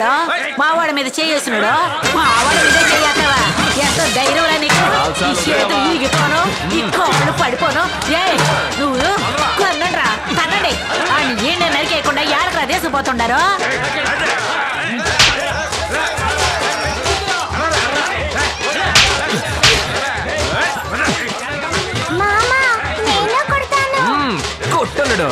మా వాడి మీద చేయేసినాడు మా వాడి మీద చెయ్యటవా ఎంత ధైర్యం రా నీకు ఈ చేతులు ఈగిపోను ఈ కాళ్ళు పడిపోను ఏ నువ్వు కొన్నండ్రా తన్నండి అని ఏంటి నరికేయకుండా ఏడకరా తీసుకుపోతుండారు మామా నేను కొడతాను కొట్టలుడు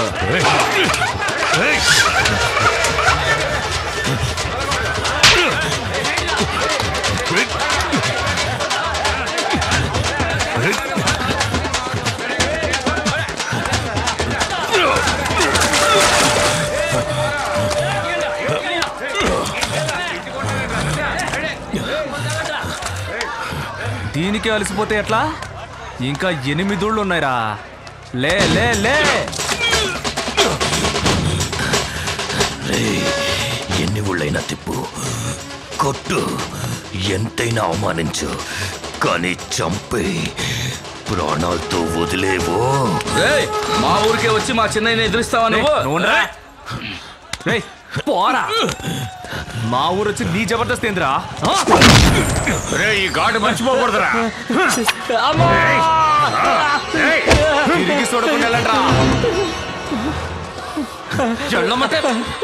దీనికి అలసిపోతే ఎట్లా ఇంకా ఎనిమిదోళ్ళు ఉన్నాయిరా లే లే లే ఎన్ని ఊళ్ళైనా తిప్పు కొట్టు ఎంతైనా అవమానించు కానీ చంపే ప్రాణాలతో వదిలేవో రేయ్, మా ఊరికే వచ్చి మా చిన్నయ్యని ఎదురిస్తావా నువ్వు నువ్వు ఉండరా? రేయ్, పోరా మా ఊరు వచ్చి నీ జబర్దస్త్ ఏందిరా ఆ? ఈ ఘాటు మర్చిపోకూడదురా తిరిగి చూడకుండా వెళ్ళండ్రా. ఎళ్ళమంటే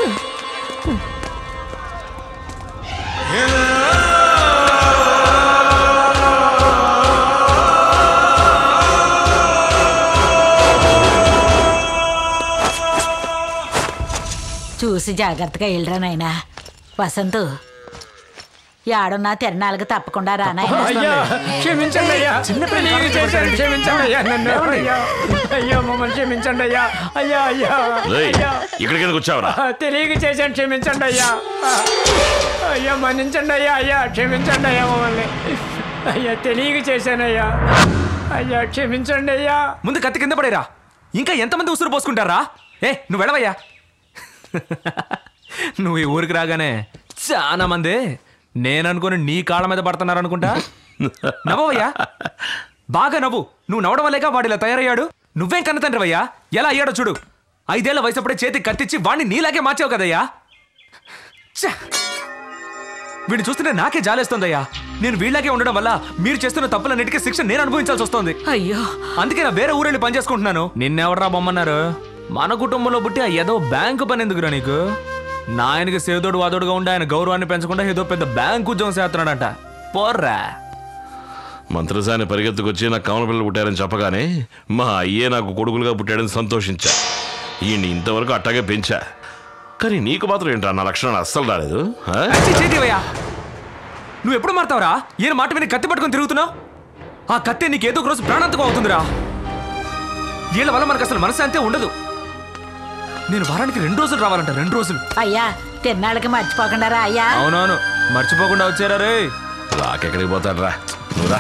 చూసి జాగ్రత్తగా వెళ్ళరా నాయనా వసంతు యాడున్నా తిరణాలకు తప్పకుండా రా నాయనా అయ్యా క్షమించండి అయ్యా తెలియక చేశాను క్షమించండి అయ్యా నన్ను అయ్యా అయ్యా మమ్మల్ని క్షమించండి అయ్యా అయ్యా అయ్యా రేయ్, అయ్యా ఇక్కడికి ఎందుకు వచ్చావురా ఆ, తెలియక చేశాను క్షమించండి అయ్యా ఆ, అయ్యా మన్నించండి అయ్యా అయ్యా క్షమించండి అయ్యా మమ్మల్ని అయ్యా తెలియక చేశానయ్యా అయ్యా క్షమించండి అయ్యా ముందు కత్తి కింద పడేరా ఇంకా ఎంతమంది ఉసురు పోసుకుంటారా ఏ నువ్వు వెళ్ళవయ్యా నువ్వు ఈ ఊరికి రాగానే చాలా మంది నేను అనుకుని నీ కాళ్ళ మీద పడుతున్నారు అనుకుంటా నవ్వయ్యా బాగా నవ్వు నువ్వు నవ్వడం వల్లేగా వాడు ఇలా తయారయ్యాడు నువ్వేం కన్న తండ్రివయ్యా ఎలా అయ్యాడో చూడు ఐదేళ్ల వయసు అప్పుడే చేతికి కత్తిచ్చి వాడిని నీలాగే మార్చావు కదయ్యా ఛ! వీడిని చూస్తుంటే నాకే జాలేస్తుందయ్యా నేను వీళ్ళకే ఉండడం వల్ల మీరు చేస్తున్న తప్పులన్నిటికీ శిక్ష నేను అనుభవించాల్సి వస్తుంది అయ్యో అందుకే నా వేరే ఊరెళ్ళి పని చేసుకుంటున్నాను నిన్నెవడరా బొమ్మన్నారు మన కుటుంబంలో పుట్టి ఆ ఏదో బ్యాంకు పని ఎందుకురా నీకు నా ఆయనకి సేదోడు వాదోడుగా ఉండి ఆయన గౌరవాన్ని పెంచకుండా ఏదో పెద్ద బ్యాంకు ఉద్యోగం చేస్తున్నాడంట పోర్రా మంత్రసాని పరిగెత్తుకొచ్చి నాకు కమల పిల్లలు పుట్టారని చెప్పగానే మా అయ్యే నాకు కొడుకులుగా పుట్టాడని సంతోషించా ఈయన్ని ఇంతవరకు అట్టాగే పెంచా కానీ నీకు మాత్రం ఏంట్రా నా లక్షణాలు అస్సలు రాలేదు ఆ? అచ్చి చేతివయ్యా నువ్వు ఎప్పుడు మారుతావురా ఈయన మాట విని కత్తి పట్టుకొని తిరుగుతున్నావు ఆ కత్తి నీకు ఏదో ఒక రోజు ప్రాణాంతకం అవుతుందిరా వీళ్ళ వల్ల మనకు అసలు మనశ్శాంతి ఉండదు నేను వారానికి రెండు రోజులు రావాలంట రెండు రోజులు అయ్యా తిరణాలకి మర్చిపోకుండా రా అయ్యా అవునవును మర్చిపోకుండా వచ్చారా రే రాకెక్కడికి పోతాడ్రా నువ్వురా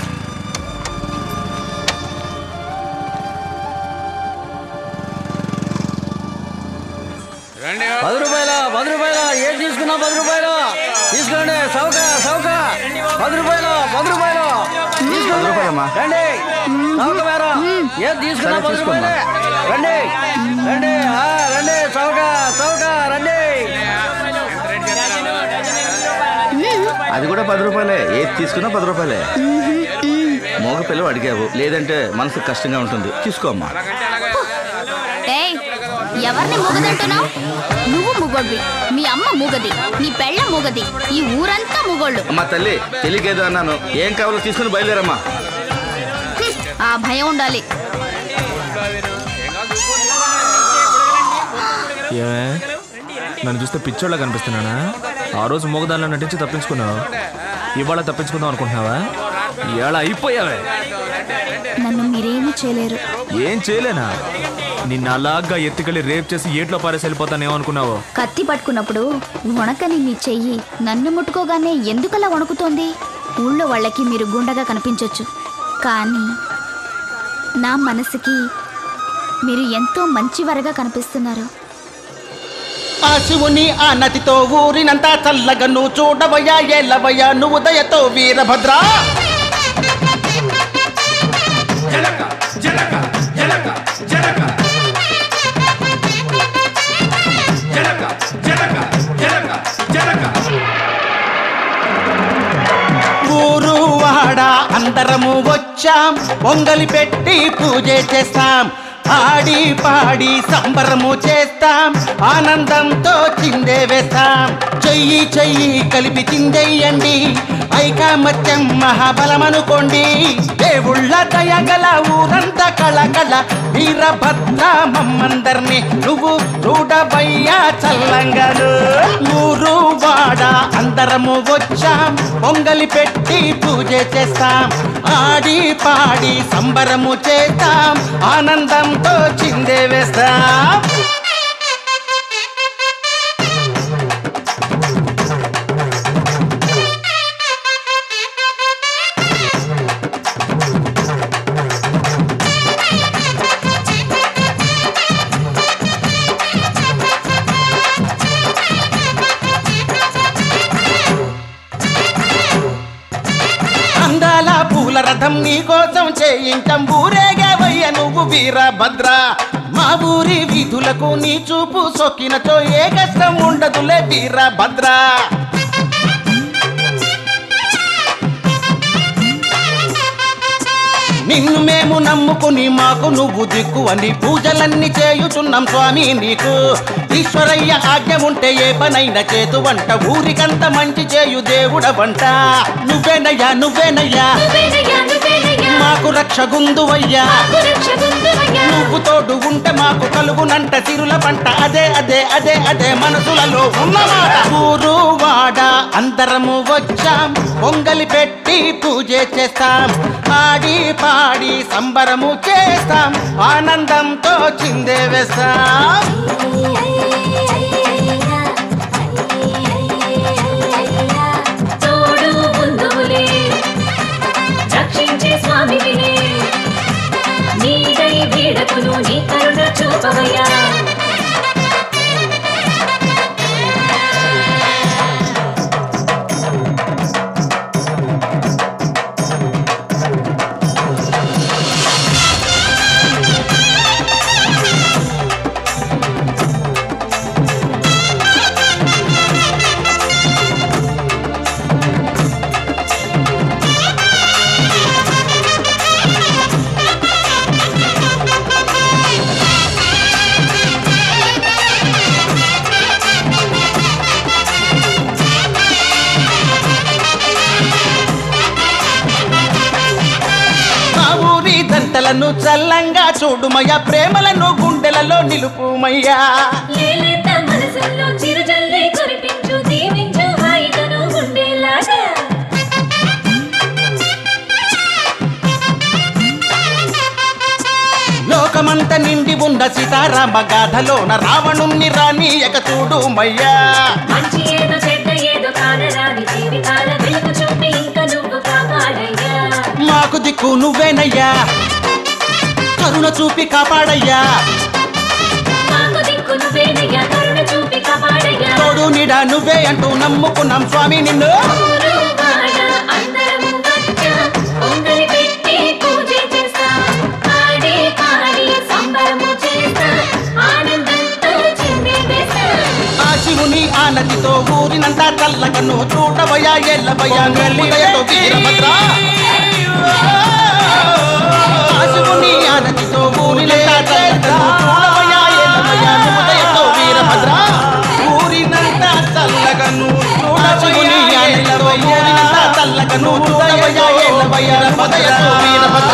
పది రూపాయల పది రూపాయల ఏది తీసుకున్నా పది రూపాయలు తీసుకోండి సౌక సౌక పది రూపాయలు పది రూపాయలు తీసుకోండి రండి సౌక వేరా ఏది తీసుకున్నా పది రూపాయలే రండి రండి ఆ, రండి సౌక సౌక రండి అది కూడా పది రూపాయలే ఏది తీసుకున్నా పది రూపాయలే మోగ పిల్లలు అడిగావు లేదంటే మనసు కష్టంగా ఉంటుంది తీసుకో అమ్మా ఏయ్ ఎవరిని మూగదంటున్నావు నువ్వు మూగోడ్వి మీ అమ్మ మూగది నీ పెళ్ళ మూగది ఈ ఊరంతా మూగోళ్ళు అమ్మా తల్లి తెలియకేదో అన్నాను ఏం కావాలో తీసుకుని బయలుదేరమ్మా హ్మ్, ఆ భయం ఉండాలి ఏమే నన్ను చూస్తే పిచ్చోళ్ళ కనిపిస్తున్నానా ఆ రోజు మూగదానిలో నటించి తప్పించుకున్నావు ఇవాళ తప్పించుకుందాం అనుకుంటున్నావా ఇలా అయిపోయావే నన్ను మీరేమీ చేయలేరు ఏం చేయలేనా నిన్ను అలాగా ఎత్తుకెళ్ళి రేప్ చేసి ఏట్లో పారేసి వెళ్ళిపోతానేమో అనుకున్నావు కత్తి పట్టుకున్నప్పుడు వణకని మీ చెయ్యి నన్ను ముట్టుకోగానే ఎందుకలా వణుకుతోంది ఊళ్ళో వాళ్ళకి మీరు గుండగా కనిపించొచ్చు కానీ నా మనసుకి మీరు ఎంతో మంచివారుగా కనిపిస్తున్నారు ఆ శివుని ఆ నదితో ఊరినంతా చల్లగా నువ్వు చూడవయ్యా ఏలవయ్యా నువ్వు దయతో వీరభద్ర వాడ అందరము వచ్చాం పొంగలి పెట్టి పూజ చేస్తాం ఆడి పాడి సంబరము చేస్తాం ఆనందంతో చిందే వేస్తాం చెయ్యి చెయ్యి కలిపి చిందెయ్యండి ఐకామత్యం మహాబలమనుకోండి దేవుళ్ళ దయగల ఊరంతా కళకళ వీరభద్ర మమ్మందర్ని నువ్వు చూడబయ్యా చల్లంగను ఊరు వాడ అందరము వచ్చాం పొంగలి పెట్టి పూజ చేస్తాం ఆడి పాడి సంబరము చేస్తాం ఆనందంతో చిందే వేస్తాం అందాల పూల రథం నీ కోసం చేయించం ఊరేగవయ్య నువ్వు వీరభద్ర మా ఊరి వీధులకు నీ చూపు సొక్కినతో ఏ కష్టం ఉండదులే వీరభద్ర నిన్ను మేము నమ్ముకుని మాకు నువ్వు దిక్కు అని పూజలన్నీ చేయుచున్నాం స్వామి నీకు ఈశ్వరయ్య ఆజ్ఞ ఉంటే ఏ పనైనా చేతు వంట ఊరికంత మంచి చేయు దేవుడ వంట నువ్వేనయ్యా నువ్వేనయ్యా మాకు రక్ష గుందువయ్యా నువ్వు తోడు ఉంటే మాకు కలుగునంట సిరుల పంట అదే అదే అదే అదే మనసులలో ఉన్నమాట ఊరు వాడ అందరము వచ్చాం పొంగలి పెట్టి పూజ చేస్తాం ఆడి పాడి సంబరము చేస్తాం ఆనందంతో చిందే వేస్తాం తోడు బంధువులే రక్షించే స్వామి వినే నీడై వీడకును నీ కరుణ చూపవయ్యా మా ఊరి దంటలను చల్లంగా చూడుమయ్యా ప్రేమలను గుండెలలో నిలుపుమయ్యా లేలేత మనసుల్లో చిరుజల్లే కురిపించు దీవించు హాయితను ఉండేలాగా లోకమంత నిండి ఉన్న సీతారామ గాథలోన రావణుణ్ణి రానీయక చూడుమయ్యా మంచి ఏదో చెడ్డ ఏదో కానరాని జీవితాల వెలుగు చూపి ఇంకా నువ్వు కాపాడయ్యా మాకు దిక్కు నువ్వేనయ్యా కరుణ చూపి కాపాడయ్యా మాకు దిక్కు నువ్వేనయ్యా కరుణ చూపి కాపాడయ్యా తోడు నీడ నువ్వే అంటూ నమ్ముకున్నాం స్వామి నిన్ను ఊరు వాడ అందరము వచ్చాం పొంగలి పెట్టి పూజ చేస్తాం పాడి పాడి సంబరము చేస్తాం ఆనందంతో చిందే వేస్తాం ఆ శివుని ఆనతితో ఊరినంతా చల్లగను చూడవయ్యా ఎల్లవయ్యా నెల్లిదయతో వీరభద్ర ఆ శివుని ఆనతితో ఊరినంతా చల్లగను చూడవయ్యా ఎల్లవయ్యా నుదయతో వీరభద్ర ఊరినంతా చల్లగను చూడవయ్యా ఎల్లవయ్యా ఊరినంతా చల్లగను చూడవయ్యా ఎల్లవయ్యా నుదయతో వీరభద్ర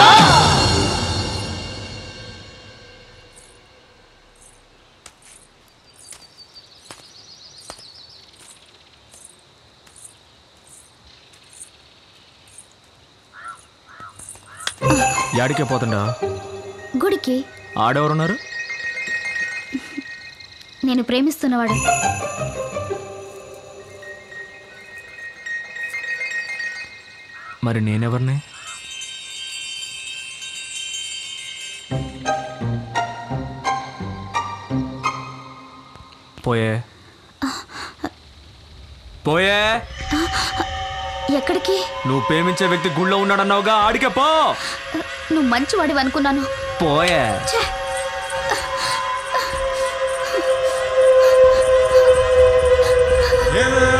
యాడికే పోతుండా గుడికి ఆడెవరున్నారు నేను ప్రేమిస్తున్నవాడు మరి నేనెవరిని పోయే పోయే ఎక్కడికి నువ్వు ప్రేమించే వ్యక్తి గుళ్ళో ఉన్నాడన్నావుగా ఆడికే పో నువ్వు మంచివాడివి అనుకున్నాను పోయే ఛే!